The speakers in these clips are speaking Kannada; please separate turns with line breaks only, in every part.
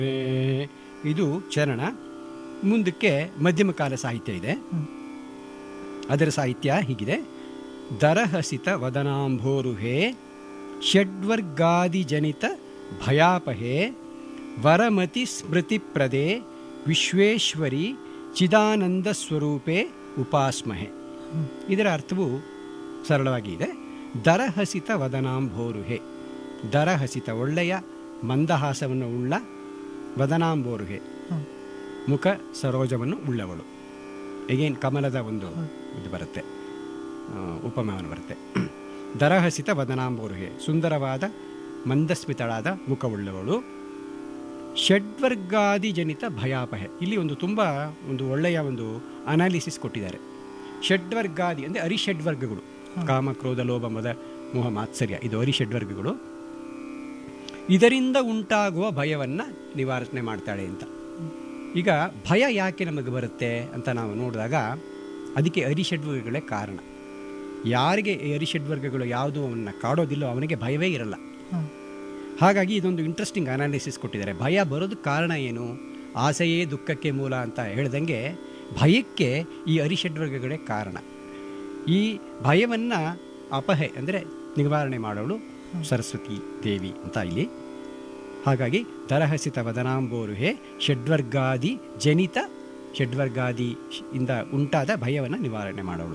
ಇದು ಚರಣ ಮುಂದಕ್ಕೆ ಮಧ್ಯಮ ಕಾಲ ಸಾಹಿತ್ಯ ಇದೆ ಅದರ ಸಾಹಿತ್ಯ ಹೀಗಿದೆ ದರಹಸಿತ ವದನಾಂಭೋರುಹೇ ಷಡ್ವರ್ಗಾದಿಜನಿತ ಭಯಾಪಹೇ ವರಮತಿ ಸ್ಮೃತಿಪ್ರದೆ ವಿಶ್ವೇಶ್ವರಿ ಚಿದಾನಂದ ಸ್ವರೂಪೇ ಉಪಾಸ್ಮಹೆ ಇದರ ಅರ್ಥವು ಸರಳವಾಗಿ ಇದೆ ದರಹಸಿತ ವದನಾಂಭೋರುಹೆ ದರಹಸಿತ ಒಳ್ಳೆಯ ಮಂದಹಾಸವನ್ನು ಉಳ್ಳ ವದನಾಂಬೋರುಹೆ ಮುಖ ಸರೋಜವನ್ನು ಉಳ್ಳವಳು ಎಗೇನ್ ಕಮಲದ ಒಂದು ಇದು ಬರುತ್ತೆ ಆ, ಉಪಮಾನ ಬರುತ್ತೆ ದರಹಸಿತ ವದನಾಂಬೋರುಹೆ ಸುಂದರವಾದ ಮಂದಸ್ಮಿತಳಾದ ಮುಖವುಳ್ಳವಳು ಷಡ್ವರ್ಗಾದಿ ಜನಿತ ಭಯಾಪಹೆ ಇಲ್ಲಿ ಒಂದು ತುಂಬ ಒಂದು ಒಳ್ಳೆಯ ಒಂದು ಅನಾಲಿಸಿಸ್ ಕೊಟ್ಟಿದ್ದಾರೆ ಷಡ್ವರ್ಗಾದಿ ಅಂದರೆ ಅರಿಷಡ್ವರ್ಗಗಳು ಕಾಮ ಕ್ರೋಧ ಲೋಭ ಮದ ಮೋಹ ಮಾತ್ಸರ್ಯ ಇದು ಅರಿಷಡ್ವರ್ಗಗಳು ಇದರಿಂದ ಉಂಟಾಗುವ ಭಯವನ್ನು ನಿವಾರಣೆ ಮಾಡ್ತಾಳೆ ಅಂತ ಈಗ ಭಯ ಯಾಕೆ ನಮಗೆ ಬರುತ್ತೆ ಅಂತ ನಾವು ನೋಡಿದಾಗ ಅದಕ್ಕೆ ಅರಿಷಡ್ವರ್ಗಗಳೇ ಕಾರಣ ಯಾರಿಗೆ ಈ ಅರಿಷಡ್ವರ್ಗಗಳು ಯಾವುದು ಅವನ್ನ ಕಾಡೋದಿಲ್ಲೋ ಅವನಿಗೆ ಭಯವೇ ಇರಲ್ಲ ಹಾಗಾಗಿ ಇದೊಂದು ಇಂಟ್ರೆಸ್ಟಿಂಗ್ ಅನಾಲಿಸಿಸ್ ಕೊಟ್ಟಿದ್ದಾರೆ ಭಯ ಬರೋದು ಕಾರಣ ಏನು ಆಸೆಯೇ ದುಃಖಕ್ಕೆ ಮೂಲ ಅಂತ ಹೇಳ್ದಂಗೆ ಭಯಕ್ಕೆ ಈ ಅರಿಷಡ್ವರ್ಗಗಳೇ ಕಾರಣ ಈ ಭಯವನ್ನು ಅಪಹೆ ಅಂದರೆ ನಿವಾರಣೆ ಮಾಡೋಳು ಸರಸ್ವತಿ ದೇವಿ ಅಂತ ಇಲ್ಲಿ ಹಾಗಾಗಿ ದರಹಸಿತ ವದನಾಂಬೋರುಹೆ ಷಡ್ವರ್ಗಾದಿ ಜನಿತ ಷಡ್ವರ್ಗಾದಿ ಶ್- ಇಂದ ಉಂಟಾದ ಭಯವನ್ನು ನಿವಾರಣೆ ಮಾಡೋಳು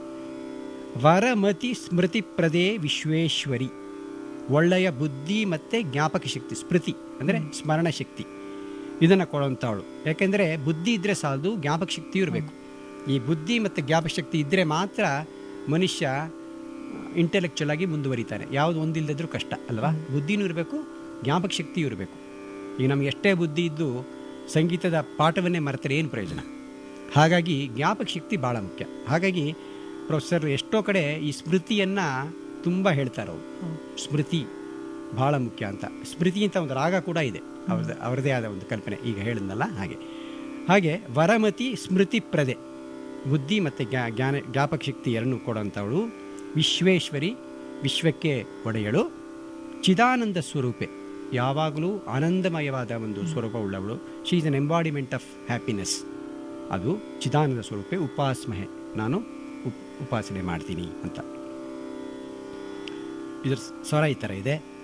ವರಮತಿ ಸ್ಮೃತಿ ಪ್ರದೇ ವಿಶ್ವೇಶ್ವರಿ ಒಳ್ಳೆಯ ಬುದ್ಧಿ ಮತ್ತು ಜ್ಞಾಪಕ ಶಕ್ತಿ ಸ್ಮೃತಿ ಅಂದರೆ ಸ್ಮರಣ ಶಕ್ತಿ ಇದನ್ನು ಕೊಡುವಂಥವಳು ಯಾಕೆಂದರೆ ಬುದ್ಧಿ ಇದ್ದರೆ ಸಾಲದು ಜ್ಞಾಪಕ ಶಕ್ತಿ ಇರಬೇಕು ಈ ಬುದ್ಧಿ ಮತ್ತು ಜ್ಞಾಪಕ ಶಕ್ತಿ ಇದ್ದರೆ ಮಾತ್ರ ಮನುಷ್ಯ ಇಂಟೆಲೆಕ್ಚುಯಲ್ ಆಗಿ ಮುಂದುವರಿತಾನೆ ಯಾವುದು ಒಂದಿಲ್ಲದಿದ್ರೂ ಕಷ್ಟ ಅಲ್ವಾ ಬುದ್ಧಿನೂ ಇರಬೇಕು ಜ್ಞಾಪಕ ಶಕ್ತಿಯೂ ಇರಬೇಕು ಈಗ ನಮ್ಗೆ ಎಷ್ಟೇ ಬುದ್ಧಿ ಇದ್ದು ಸಂಗೀತದ ಪಾಠವನ್ನೇ ಮರೆತರೆ ಏನು ಪ್ರಯೋಜನ ಹಾಗಾಗಿ ಜ್ಞಾಪಕ ಶಕ್ತಿ ಭಾಳ ಮುಖ್ಯ ಹಾಗಾಗಿ ಪ್ರೊಫೆಸರ್ ಎಷ್ಟೋ ಕಡೆ ಈ ಸ್ಮೃತಿಯನ್ನು ತುಂಬ ಹೇಳ್ತಾರೆ ಅವರು ಸ್ಮೃತಿ ಭಾಳ ಮುಖ್ಯ ಅಂತ ಸ್ಮೃತಿ ಅಂತ ಒಂದು ರಾಗ ಕೂಡ ಇದೆ ಅವ್ರದ್ದು ಅವರದೇ ಆದ ಒಂದು ಕಲ್ಪನೆ ಈಗ ಹೇಳಿದ್ನಲ್ಲ ಹಾಗೆ ಹಾಗೆ ವರಮತಿ ಸ್ಮೃತಿ ಪ್ರದೆ ಬುದ್ಧಿ ಮತ್ತು ಜ್ಞಾ ಜ್ಞಾನ ಜ್ಞಾಪಕ ಶಕ್ತಿ ಎರಡನ್ನೂ ಕೊಡೋಂಥವಳು ವಿಶ್ವೇಶ್ವರಿ ವಿಶ್ವಕ್ಕೆ ಒಡೆಯಳು ಚಿದಾನಂದ ಸ್ವರೂಪೆ ಯಾವಾಗಲೂ ಆನಂದಮಯವಾದ ಒಂದು ಸ್ವರೂಪ ಉಳ್ಳವಳು she is an embodiment of happiness ಅದು ಚಿದಾನಂದ ಸ್ವರೂಪೆ ಉಪಾಸ್ಮಹೆ ನಾನು ಉಪ್ ಉಪಾಸನೆ ಮಾಡ್ತೀನಿ ಅಂತ ಇದ್ರ ಸ್ವರ ಈ ಥರ ಇದೆ